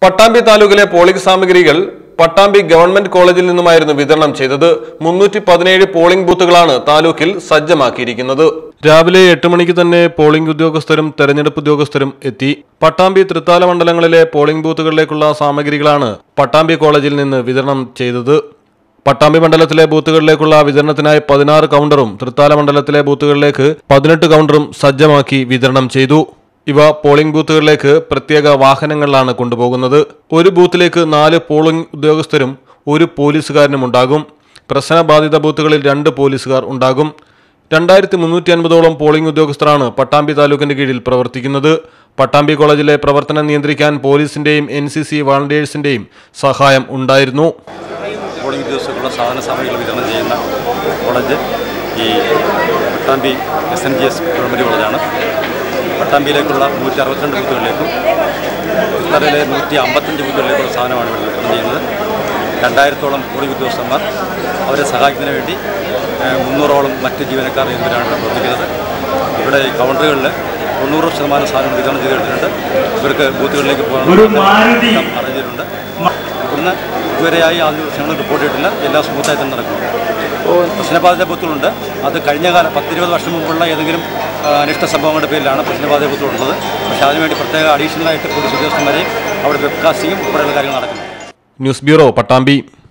പട്ടാമ്പി താലൂക്കിലെ പോളിംഗ് സാമഗ്രികൾ പട്ടാമ്പി ഗവൺമെന്റ് കോളേജിൽ നിന്നുമായിരുന്നു വിതരണം ചെയ്തത് മുന്നൂറ്റി പതിനേഴ് പോളിംഗ് ബൂത്തുകളാണ് താലൂക്കിൽ സജ്ജമാക്കിയിരിക്കുന്നത് രാവിലെ എട്ട് മണിക്ക് തന്നെ പോളിംഗ് ഉദ്യോഗസ്ഥരും തെരഞ്ഞെടുപ്പ് ഉദ്യോഗസ്ഥരും എത്തി പട്ടാമ്പി തൃത്താല മണ്ഡലങ്ങളിലെ പോളിംഗ് ബൂത്തുകളിലേക്കുള്ള സാമഗ്രികളാണ് പട്ടാമ്പി കോളേജിൽ നിന്ന് വിതരണം ചെയ്തത് പട്ടാമ്പി മണ്ഡലത്തിലെ ബൂത്തുകളിലേക്കുള്ള വിതരണത്തിനായി പതിനാറ് കൗണ്ടറും തൃത്താല മണ്ഡലത്തിലെ ബൂത്തുകളിലേക്ക് പതിനെട്ട് കൗണ്ടറും സജ്ജമാക്കി വിതരണം ചെയ്തു ഇവ പോളിംഗ് ബൂത്തുകളിലേക്ക് പ്രത്യേക വാഹനങ്ങളിലാണ് കൊണ്ടുപോകുന്നത് ഒരു ബൂത്തിലേക്ക് നാല് പോളിംഗ് ഉദ്യോഗസ്ഥരും ഒരു പോലീസുകാരനും ഉണ്ടാകും പ്രശ്നബാധിത ബൂത്തുകളിൽ രണ്ട് പോലീസുകാർ ഉണ്ടാകും രണ്ടായിരത്തി മുന്നൂറ്റി അൻപതോളം പോളിംഗ് ഉദ്യോഗസ്ഥരാണ് പട്ടാമ്പി താലൂക്കിന്റെ കീഴിൽ പ്രവർത്തിക്കുന്നത് പട്ടാമ്പി കോളേജിലെ പ്രവർത്തനം നിയന്ത്രിക്കാൻ പോലീസിന്റെയും എൻ സി സി വാളണ്ടിയേഴ്സിന്റെയും സഹായം ഉണ്ടായിരുന്നു പോളിംഗ് ഉദ്യോഗസ്ഥർക്കുള്ള സാധന സാമഗ്രികൾ വിതരണം ചെയ്യുന്ന കോളേജ് ഈ Pattambi S N G S government കോളേജാണ് പട്ടാമ്പിയിലേക്കുള്ള നൂറ്റി അറുപത്തിരണ്ട് ബൂത്തുകളിലേക്കും ഉത്തരയിലെ നൂറ്റി അമ്പത്തഞ്ച് ബൂത്തുകളിലേക്കുള്ള സാധനമാണ് ഇവിടെ വിതരണം ചെയ്യുന്നത് രണ്ടായിരത്തോളം പോളിംഗ് ഉദ്യോഗസ്ഥന്മാർ അവരെ സഹായിക്കുന്നതിന് വേണ്ടി ഏഹ്, മുന്നൂറോളം മറ്റ് ജീവനക്കാർ എന്നിവരാണ് ഇവിടെ പ്രവർത്തിക്കുന്നത് ഇവിടെ ഈ കൗണ്ടറുകളിൽ തൊണ്ണൂറ് ശതമാനം സാധനങ്ങൾ വിതരണം ചെയ്ത് കഴിഞ്ഞിട്ടുണ്ട് ഇവർക്ക് ബൂത്തുകളിലേക്ക് പോകാനുള്ള അറിഞ്ഞിട്ടുണ്ട് ഇവിടുന്ന് ഇതുവരെയായി ആദ്യ ദിവസങ്ങൾ റിപ്പോർട്ട് ചെയ്തിട്ടില്ല എല്ലാം സ്മൂത്തായി തന്നെ നടക്കുന്നു പ്രശ്നബാധിത ബൂത്തുകളുണ്ട് അത് കഴിഞ്ഞ കാലം പത്തിരുപത് വർഷം മുമ്പുള്ള ഏതെങ്കിലും ആ, അനിഷ്ട സംഭവങ്ങളുടെ പേരിലാണ് പ്രശ്നബാധിത ബൂത്തുകളുള്ളത് പക്ഷേ അതിനുവേണ്ടി പ്രത്യേക അഡീഷണലായിട്ട് പോലീസ് ഉദ്യോഗസ്ഥന്മാരെയും അവിടെ വെബ്കാസ്റ്റിങ്ങും ഉൾപ്പെടെയുള്ള കാര്യങ്ങൾ നടക്കുന്നു ന്യൂസ് ബ്യൂറോ പട്ടാമ്പി